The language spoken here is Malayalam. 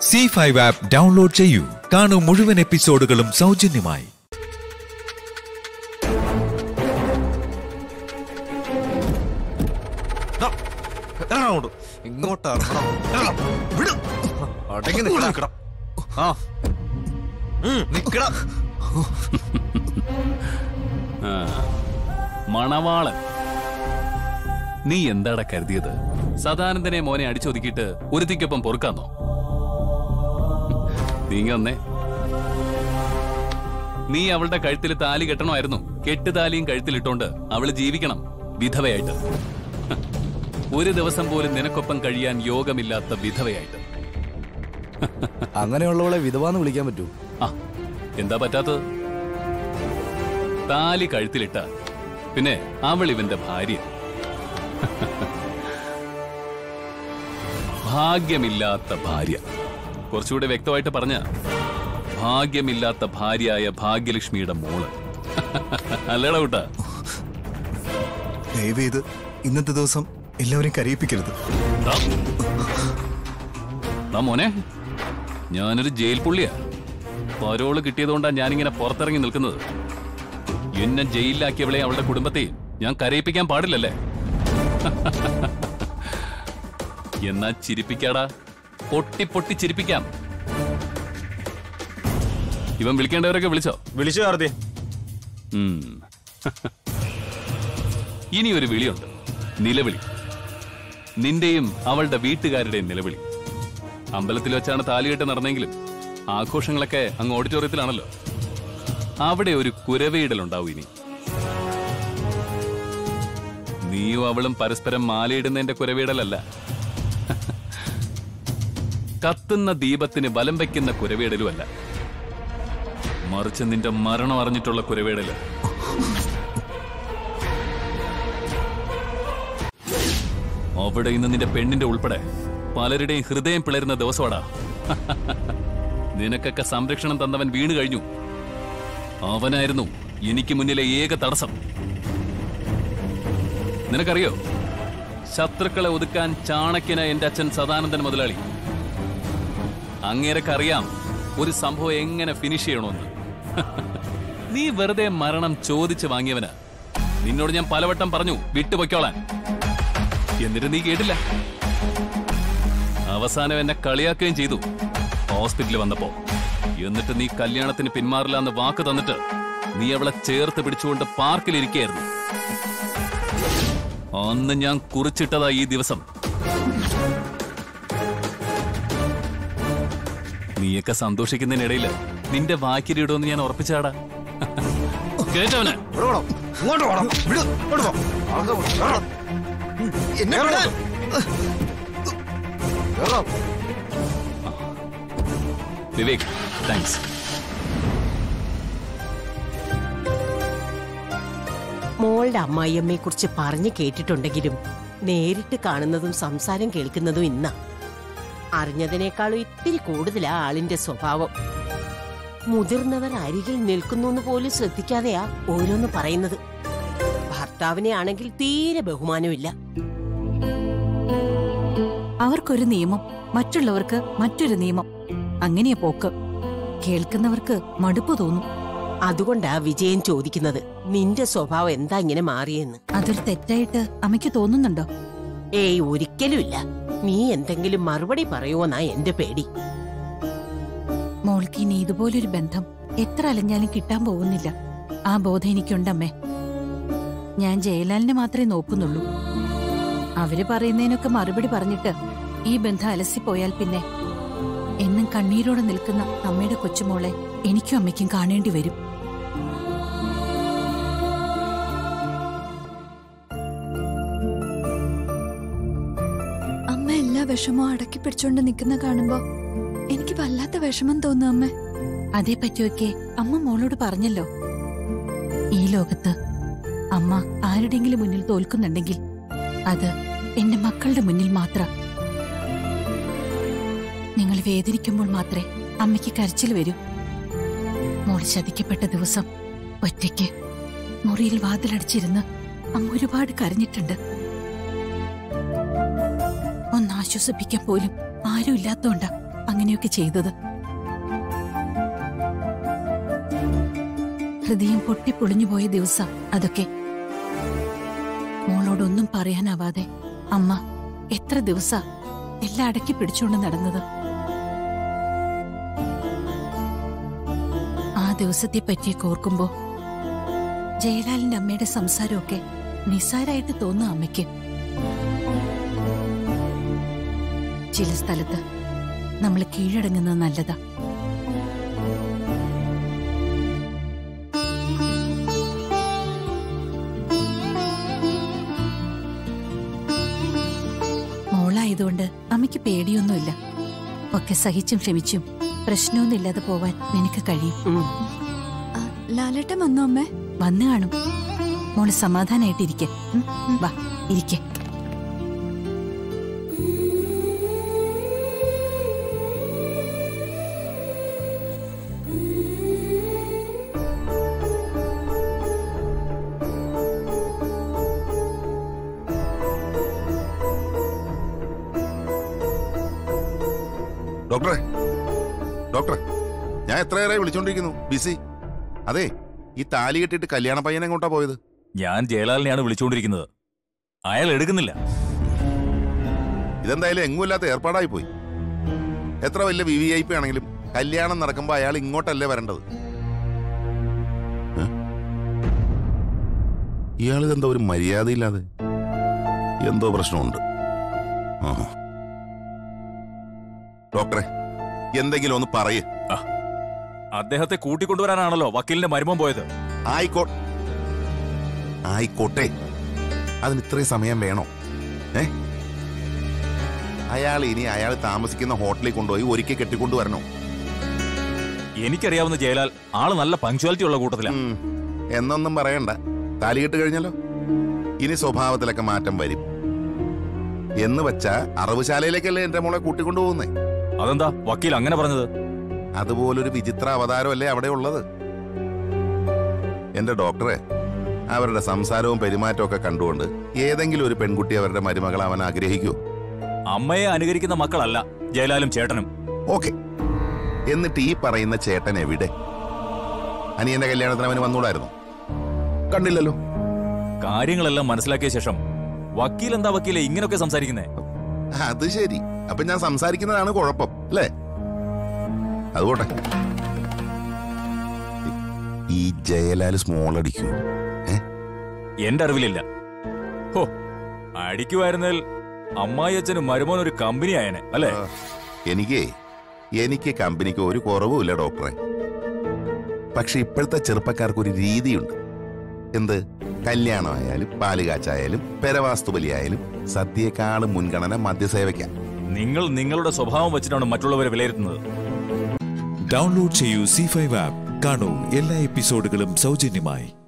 സി ഫൈവ് ആപ്പ് ഡൗൺലോഡ് ചെയ്യൂ കാണൂ മുഴുവൻ എപ്പിസോഡുകളും സൗജന്യമായി അങ്ങോട്ട് ഇങ്ങോട്ട് ഇറങ്ങണം. ഇറങ്ങണം. വിട്. അടങ്ങി നിക്കണം നിക്കണം ആ ഉം, നിക്കണം ആ. മണവാളൻ നീ എന്താടാ കരുതിയത് സദാനന്ദനെ മോനെ അടിച്ചൊതുക്കിയിട്ട് ഒരുത്തിക്കൊപ്പം പൊറുക്കാന്നോ നീങ്ങ വന്നേ നീ അവളുടെ കഴുത്തിൽ താലി കെട്ടണമായിരുന്നു കെട്ടുതാലിയും കഴുത്തിലിട്ടോണ്ട് അവള് ജീവിക്കണം വിധവയായിട്ട് ഒരു ദിവസം പോലും നിനക്കൊപ്പം കഴിയാൻ യോഗമില്ലാത്ത വിധവയായിട്ട് അങ്ങനെയുള്ളവളെ വിധവാന്ന് വിളിക്കാൻ പറ്റൂ ആ എന്താ പറ്റാത്തത് താലി കഴുത്തിലിട്ട പിന്നെ അവൾ ഇവന്റെ ഭാര്യ ഭാഗ്യമില്ലാത്ത ഭാര്യ കുറച്ചുകൂടെ വ്യക്തമായിട്ട് പറഞ്ഞ ഭാഗ്യമില്ലാത്ത ഭാര്യയായ ഭാഗ്യലക്ഷ്മിയുടെ മോള് അല്ലടാ കൂട്ടാ ദയവേത് ഇന്നത്തെ ദിവസം എല്ലാവരെയും കരയിപ്പിക്കരുത് ദാ. ദാ മോനെ ഞാനൊരു ജയിൽ പുള്ളിയാ പരോള് കിട്ടിയതുകൊണ്ടാ ഞാനിങ്ങനെ പുറത്തിറങ്ങി നിൽക്കുന്നത് എന്നെ ജയിലിലാക്കിയവളെ അവളുടെ കുടുംബത്തെയും ഞാൻ കരയിപ്പിക്കാൻ പാടില്ലല്ലേ എന്നാ ചിരിപ്പിക്കാടാ പൊട്ടി പൊട്ടി ചിരിപ്പിക്കാം ഇവൻ വിളിക്കേണ്ടവരൊക്കെ വിളിച്ചോ വിളിച്ചു കാർത്തി ഉം. ഇനി ഒരു വിളിയുണ്ട് നിലവിളി നിന്റെയും അവളുടെ വീട്ടുകാരുടെയും നിലവിളി അമ്പലത്തിൽ വെച്ചാണ് താലികെട്ട് നടന്നെങ്കിലും ആഘോഷങ്ങളൊക്കെ അങ്ങ് ഓഡിറ്റോറിയത്തിലാണല്ലോ അവിടെ ഒരു കുരവയിടലുണ്ടാവും ഇനി നീയും അവളും പരസ്പരം മാലയിടുന്നതിന്റെ കുരവയിടലല്ല കത്തുന്ന ദീപത്തിന് ബലം വയ്ക്കുന്ന കുരവേടലുമല്ല മറിച്ച് നിന്റെ മരണം അറിഞ്ഞിട്ടുള്ള കുരവേടല് അവിടെ ഇന്ന് നിന്റെ പെണ്ണിന്റെ ഉൾപ്പെടെ പലരുടെയും ഹൃദയം പിളരുന്ന ദിവസമാടാ നിനക്കൊക്കെ സംരക്ഷണം തന്നവൻ വീണു കഴിഞ്ഞു അവനായിരുന്നു എനിക്ക് മുന്നിലെ ഏക തടസ്സം നിനക്കറിയോ ശത്രുക്കളെ ഒതുക്കാൻ ചാണക്യന എന്റെ അച്ഛൻ സദാനന്ദൻ മുതലാളി അങ്ങേരക്കറിയാം ഒരു സംഭവം എങ്ങനെ ഫിനിഷ് ചെയ്യണമെന്ന് നീ വെറുതെ മരണം ചോദിച്ചു വാങ്ങിയവന് നിന്നോട് ഞാൻ പലവട്ടം പറഞ്ഞു വിട്ടുപൊയ്ക്കോളാൻ എന്നിട്ട് നീ കേട്ടില്ല അവസാനം എന്നെ കളിയാക്കുകയും ചെയ്തു ഹോസ്പിറ്റലിൽ വന്നപ്പോ എന്നിട്ട് നീ കല്യാണത്തിന് പിന്മാറില്ല എന്ന് വാക്ക് തന്നിട്ട് നീ അവളെ ചേർത്ത് പിടിച്ചുകൊണ്ട് പാർക്കിലിരിക്കുകയായിരുന്നു അന്ന് ഞാൻ കുറിച്ചിട്ടതാ ഈ ദിവസം നീയൊക്കെ സന്തോഷിക്കുന്നതിനിടയിൽ നിന്റെ വാക്കിലിടുമെന്ന് ഞാൻ ഉറപ്പിച്ചാടാ കേട്ടവന് ഇവിടെ വേണം ഇങ്ങോട്ട് വേണം വിട് ഇങ്ങോട്ട് പോ. ആകെ വേണം. എന്നെ വിടാൻ. കേറാം. വിവേക് താങ്ക്സ് മോളുടെ അമ്മായിയമ്മയെ കുറിച്ച് പറഞ്ഞു കേട്ടിട്ടുണ്ടെങ്കിലും നേരിട്ട് കാണുന്നതും സംസാരം കേൾക്കുന്നതും ഇന്ന അറിഞ്ഞതിനേക്കാളും ഇത്തിരി കൂടുതലാ ആളിന്റെ സ്വഭാവം മുതിർന്നവർ അരികിൽ നിൽക്കുന്നു പോലും ശ്രദ്ധിക്കാതെയാ ഓരോന്ന് പറയുന്നത് ഭർത്താവിനെ ആണെങ്കിൽ തീരെ ബഹുമാനമില്ല അവർക്കൊരു നിയമം മറ്റുള്ളവർക്ക് മറ്റൊരു നിയമം അങ്ങനെയാ പോക്ക് കേൾക്കുന്നവർക്ക് മടുപ്പ് തോന്നും അതുകൊണ്ടാ വിജയൻ ചോദിക്കുന്നത് നിന്റെ സ്വഭാവം എന്താ ഇങ്ങനെ മാറിയെന്ന് അതൊരു തെറ്റായിട്ട് അമ്മയ്ക്ക് തോന്നുന്നുണ്ടോ ഏയ് ഒരിക്കലുമില്ല നീ എന്തെങ്കിലും മറുപടി പറയുമോന്നാ എന്റെ പേടി മോൾക്ക് ഇനി ഇതുപോലൊരു ബന്ധം എത്ര അലഞ്ഞാലും കിട്ടാൻ പോകുന്നില്ല ആ ബോധം എനിക്കുണ്ടമ്മേ ഞാൻ ജയലാലിനെ മാത്രമേ നോക്കുന്നുള്ളൂ അവര് പറയുന്നതിനൊക്കെ മറുപടി പറഞ്ഞിട്ട് ഈ ബന്ധം അലസിപ്പോയാൽ പിന്നെ എന്നും കണ്ണീരോടെ നിൽക്കുന്ന അമ്മയുടെ കൊച്ചുമോളെ എനിക്കും അമ്മയ്ക്കും കാണേണ്ടി വരും അമ്മ എല്ലാ വിഷമവും അടക്കി പിടിച്ചോണ്ട് നിൽക്കുന്ന കാണുമ്പോ എനിക്ക് വല്ലാത്ത വിഷമം തോന്നും അമ്മ അതേപ്പറ്റിയൊക്കെ അമ്മ മോളോട് പറഞ്ഞല്ലോ ഈ ലോകത്ത് അമ്മ ആരുടെങ്കിലും മുന്നിൽ തോൽക്കുന്നുണ്ടെങ്കിൽ അത് എന്റെ മക്കളുടെ മുന്നിൽ മാത്രം നിങ്ങൾ വേദനിക്കുമ്പോൾ മാത്രമേ അമ്മയ്ക്ക് കരച്ചിൽ വരൂ മോൾ ചതിക്കപ്പെട്ട ദിവസം ഒറ്റയ്ക്ക് മുറിയിൽ വാതിലടച്ചിരുന്ന് അമ്മ ഒരുപാട് കരഞ്ഞിട്ടുണ്ട് ഒന്ന് ആശ്വസിപ്പിക്കാൻ പോലും ആരും ഇല്ലാത്തോണ്ടാ അങ്ങനെ അങ്ങനെയൊക്കെ ചെയ്തത് ഹൃദയം പൊട്ടിപ്പൊളിഞ്ഞുപോയ ദിവസം അതൊക്കെ മോളോടൊന്നും പറയാനാവാതെ അമ്മ എത്ര ദിവസ എല്ലാം അടക്കി പിടിച്ചുകൊണ്ട് നടന്നത് ആ ദിവസത്തെ പറ്റിയൊക്കെ ഓർക്കുമ്പോ ജയലാലിന്റെ അമ്മയുടെ സംസാരമൊക്കെ നിസ്സാരായിട്ട് തോന്നുന്നു അമ്മയ്ക്ക് ചില സ്ഥലത്ത് നമ്മൾ കീഴടങ്ങുന്നത് നല്ലതാ മോളായതുകൊണ്ട് അമ്മയ്ക്ക് പേടിയൊന്നുമില്ല ഒക്കെ സഹിച്ചും ക്ഷമിച്ചും പ്രശ്നമൊന്നുമില്ലാതെ പോവാൻ നിനക്ക് കഴിയും ഉം. ആ, ലാലേട്ടൻ വന്നോ അമ്മേ വന്നു കാണും മോള് സമാധാനായിട്ടിരിക്കെ വാ ഇരിക്കെ ഡോക്ടറെ ഡോക്ടറെ ഞാൻ എത്രയേറെ വിളിച്ചോണ്ടിരിക്കുന്നു ബിസി അതെ ഈ താലി കെട്ടിയിട്ട് കല്യാണ പയ്യൻ എങ്ങോട്ടാ പോയത് ഞാൻ ജയലാലിനെയാണ് വിളിച്ചുകൊണ്ടിരിക്കുന്നത് അയാൾ എടുക്കുന്നില്ല ഇതെന്തായാലും എങ്ങുമില്ലാത്ത ഏർപ്പാടായി പോയി എത്ര വലിയ വി വി ഐ പി ആണെങ്കിലും കല്യാണം നടക്കുമ്പോ അയാൾ ഇങ്ങോട്ടല്ലേ വരേണ്ടത് ഏ? ഇയാളിതെന്താ ഒരു മര്യാദയില്ലാതെ എന്തോ പ്രശ്നമുണ്ട് ആഹാ. ഡോക്ടറെ എന്തെങ്കിലും ഒന്ന് പറയേ അദ്ദേഹത്തെ കൂട്ടിക്കൊണ്ടുവരാനാണല്ലോ വക്കീലിന്റെ മരുമം പോയത് ആയിക്കോ ആയിക്കോട്ടെ അതിന് ഇത്രയും സമയം വേണോ ഏ അയാൾ ഇനി അയാൾ താമസിക്കുന്ന ഹോട്ടലിൽ കൊണ്ടുപോയി ഒരിക്കൽ കെട്ടിക്കൊണ്ടുവരണോ എനിക്കറിയാവുന്ന ജയലാൽ ആള് നല്ല പങ്ക്ച്വാലിറ്റി ഉള്ള കൂട്ടത്തിലാണ് ഉം. എന്നൊന്നും പറയണ്ട താലികെട്ട് കഴിഞ്ഞല്ലോ ഇനി സ്വഭാവത്തിലൊക്കെ മാറ്റം വരും എന്ന് വെച്ചാ അറവുശാലയിലേക്കല്ലേ എന്റെ മോളെ കൂട്ടിക്കൊണ്ടുപോകുന്നേ അതെന്താ വക്കീൽ അങ്ങനെ പറഞ്ഞത് അതുപോലൊരു വിചിത്ര അവതാരമല്ലേ അവിടെ ഉള്ളത് എന്റെ ഡോക്ടറെ അവരുടെ സംസാരവും പെരുമാറ്റവും ഒക്കെ കണ്ടുകൊണ്ട് ഏതെങ്കിലും ഒരു പെൺകുട്ടി അവരുടെ മരുമകൾ അവൻ ആഗ്രഹിക്കുമോ അമ്മയെ അനുകരിക്കുന്ന മക്കളല്ല ജയലാലും ചേട്ടനും ഓക്കെ എന്നിട്ട് ഈ പറയുന്ന ചേട്ടൻ എവിടെ അനിയന്റെ കല്യാണത്തിന് അവന് വന്നൂടായിരുന്നു കണ്ടില്ലല്ലോ കാര്യങ്ങളെല്ലാം മനസ്സിലാക്കിയ ശേഷം വക്കീൽ എന്താ വക്കീലെ ഇങ്ങനെയൊക്കെ സംസാരിക്കുന്നേ അത് ശരി അപ്പൊ ഞാൻ സംസാരിക്കുന്നതാണ് കുഴപ്പം അല്ലേ അതുകൊട്ടെ ഈ ജയലാൽ സ്മോൾ അടിക്കൂ ഏ എന്റെ അറിവിലില്ല ഹോ അടിക്കുമായിരുന്നേൽ അമ്മായി അച്ഛനും മരുമോൻ ഒരു കമ്പനി ആയനെ അല്ലേ ആ, എനിക്ക് എനിക്ക് കമ്പനിക്ക് ഒരു കുറവുമില്ല ഡോക്ടറെ പക്ഷെ ഇപ്പോഴത്തെ ചെറുപ്പക്കാർക്ക് ഒരു രീതിയുണ്ട് എന്ത് കല്യാണമായാലും പാലുകാച്ചായാലും പെരവാസ്തുബലിയായാലും സദ്യയെക്കാളും മുൻഗണന മദ്യസേവയ്ക്കാം നിങ്ങൾ നിങ്ങളുടെ സ്വഭാവം വെച്ചിട്ടാണ് മറ്റുള്ളവരെ വിലയിരുത്തുന്നത് ഡൗൺലോഡ് ചെയ്യൂ സി ഫൈവ് ആപ്പ് കാണൂ എല്ലാ എപ്പിസോഡുകളും സൗജന്യമായി